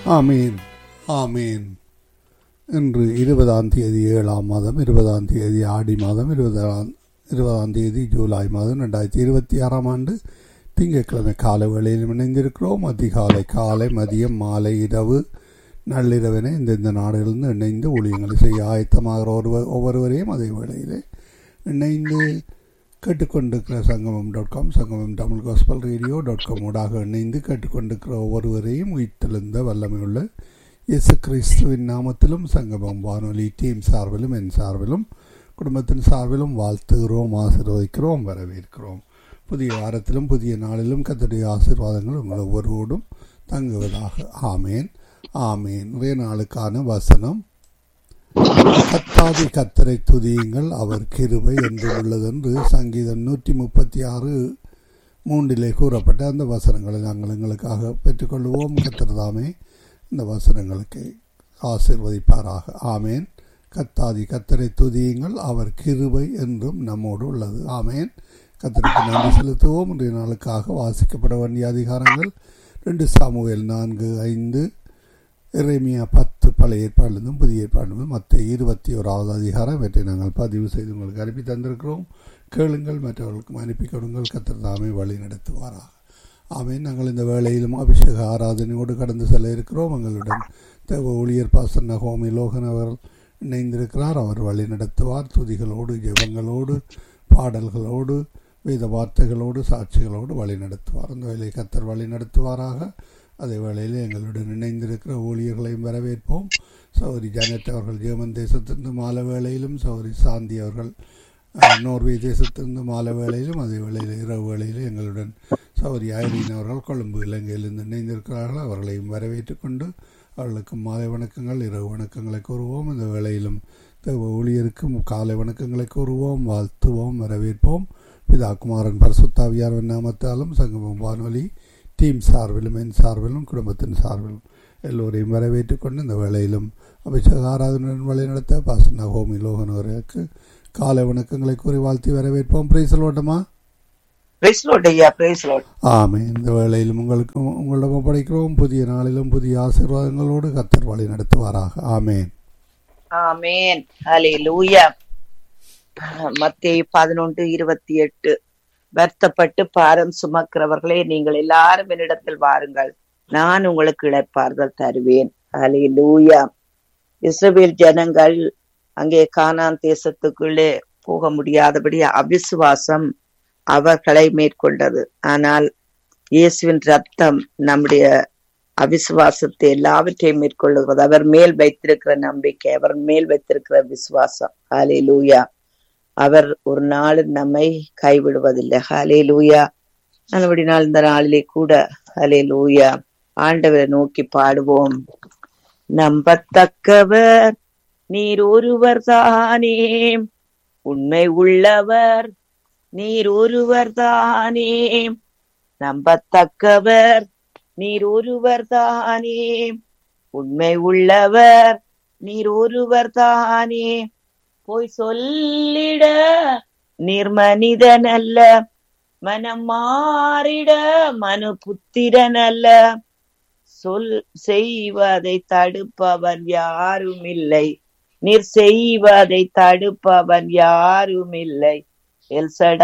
ஆமீன் ஆமீன் இன்று இருபதாம் தேதி ஏழாம் மாதம் இருபதாம் தேதி ஆடி மாதம் இருபதாம் இருபதாம் தேதி ஜூலை மாதம் ரெண்டாயிரத்தி இருபத்தி ஆறாம் ஆண்டு திங்கட்கிழமை காலை வேளையில் இணைந்திருக்கிறோம் அதிகாலை காலை மதியம் மாலை இரவு நள்ளிரவென இந்தந்த நாடுகளிலிருந்து இணைந்து ஊழியங்களை செய்ய ஆயத்தமாகிற ஒருவர் ஒவ்வொருவரையும் அதே வேளையிலே இணைந்து கேட்டுக்கொண்டிருக்கிற சங்கமம் dot com Sangamam Tamil gospel radio dot com ஊடாக இணைந்து கேட்டுக்கொண்டிருக்கிற ஒவ்வொருவரையும் உயிர்த்தெழுந்த வல்லமையுள்ள இயேசு கிறிஸ்துவின் நாமத்திலும் சங்கமம் வானொலி டீம் சார்பிலும் என் சார்பிலும் குடும்பத்தின் சார்பிலும் வாழ்த்துகிறோம் ஆசீர்வதிக்கிறோம் வரவேற்கிறோம் புதிய வாரத்திலும் புதிய நாளிலும் கத்தருடைய ஆசீர்வாதங்கள் உங்கள் ஒவ்வொருவரோடும் தங்குவதாக ஆமேன் ஆமேன் நிறைய நாளுக்கான வசனம் கத்தாதி கத்தரை துதியுங்கள் அவர் கிருபை என்று உள்ளதென்று சங்கீதம் நூற்றி முப்பத்தி ஆறு மூன்றிலே கூறப்பட்ட அந்த வசனங்களை நாங்கள் எங்களுக்காக பெற்றுக்கொள்வோம் கத்திரதாமே இந்த வசனங்களுக்கு ஆசிர்வதிப்பாராக ஆமேன் கத்தாதி கத்தரை துதியுங்கள் அவர் கிருபை என்றும் நம்மோடு உள்ளது ஆமேன் கத்தருக்கு நன்றி செலுத்துவோம் இன்றைய நாளுக்காக வாசிக்கப்பட வேண்டிய அதிகாரங்கள் ரெண்டு சாமுவேல் நான்கு ஐந்து இறைமியா பத்து பழைய ஏற்பாடுலேருந்தும் புதிய ஏற்பாடுலேருந்தும் மற்ற இருபத்தி ஓராவது அதிகாரம் இவற்றை நாங்கள் பதிவு செய்து உங்களுக்கு அனுப்பி தந்திருக்கிறோம் கேளுங்கள் மற்றவர்களுக்கும் அனுப்பி கொடுங்கள் கத்தர் தாமே வழி நடத்துவாராக ஆமே நாங்கள் இந்த வேளையிலும் அபிஷேக ஆராதனையோடு கடந்து செல்ல இருக்கிறோம் எங்களுடன் தேவ ஊழியர் பாசன் நகோமி லோகன் அவர் இணைந்திருக்கிறார் அவர் வழி நடத்துவார் துதிகளோடு ஜெபங்களோடு பாடல்களோடு வேத வார்த்தைகளோடு சாட்சிகளோடு வழி நடத்துவார் அந்த வேலையை கத்தர் வழி நடத்துவாராக அதே வேளையில் எங்களுடன் இணைந்திருக்கிற ஊழியர்களையும் வரவேற்போம் சௌரி ஜானட் அவர்கள் ஜெர்மன் தேசத்திலிருந்து மாலை வேளையிலும் சௌரி சாந்தி அவர்கள் நோர்வே தேசத்திலிருந்து மாலை வேளையிலும் அதே வேளையில் இரவு வேளையில் எங்களுடன் சௌரி ஐரீன் அவர்கள் கொழும்பு இலங்கையிலிருந்து இணைந்திருக்கிறார்கள் அவர்களையும் வரவேற்றுக் கொண்டு அவர்களுக்கு மாலை வணக்கங்கள் இரவு வணக்கங்களை கூறுவோம் இந்த வேளையிலும் தேவ ஊழியருக்கும் காலை வணக்கங்களை கூறுவோம் வாழ்த்துவோம் வரவேற்போம் பிதா குமாரன் பரசுத்தாவியார் நாமத்தாலும் சங்கமம் வானொலி டீம் சார்பிலும் என் சார்பிலும் குடும்பத்தின் சார்பிலும் எல்லோரையும் வரவேற்றுக் கொண்டு இந்த வேளையிலும் அபிஷேக ஆராதனுடன் வழிநடத்த பாசன ஹோமி லோகன் அவர்களுக்கு காலை வணக்கங்களை கூறி வாழ்த்தி வரவேற்போம் பிரைஸ் சொல்லட்டுமா ஆமே இந்த வேளையிலும் உங்களுக்கு உங்களிடம் ஒப்படைக்கிறோம் புதிய நாளிலும் புதிய ஆசீர்வாதங்களோடு கத்தர் வழி நடத்துவாராக ஆமேன் ஆமேன் ஹலே லூயா மத்திய பதினொன்று இருபத்தி எட்டு வருத்தப்பட்டு பாரம் சுமக்கிறவர்களே நீங்கள் எல்லாரும் என்னிடத்தில் வாருங்கள் நான் உங்களுக்கு இழைப்பார்கள் தருவேன் அலே லூயா இஸ்ரேல் ஜனங்கள் அங்கே கானான் தேசத்துக்குள்ளே போக முடியாதபடி அவிசுவாசம் அவர்களை மேற்கொண்டது ஆனால் இயேசுவின் ரத்தம் நம்முடைய அவிசுவாசத்தை எல்லாவற்றையும் மேற்கொள்ளுகிறது அவர் மேல் வைத்திருக்கிற நம்பிக்கை அவர் மேல் வைத்திருக்கிற விசுவாசம் அலே லூயா அவர் ஒரு நாள் நம்மை கைவிடுவதில்லை ஹலே லூயா நல்லபடி நாள் இந்த நாளிலே கூட ஹலே லூயா ஆண்டவரை நோக்கி பாடுவோம் நம்பத்தக்கவர் நீர் ஒருவர் தானே உண்மை உள்ளவர் நீர் ஒருவர் தானே நம்பத்தக்கவர் நீர் ஒருவர் தானே உண்மை உள்ளவர் நீர் ஒருவர் தானே போய் சொல்லிட நிர்மனிதன் அல்ல மனம் மாறிட மனு புத்திரன் அல்ல சொல் செய்வதை தடுப்பவன் யாரும் இல்லை நீர் செய்வதை தடுப்பவன் யாரும் இல்லை எல்சட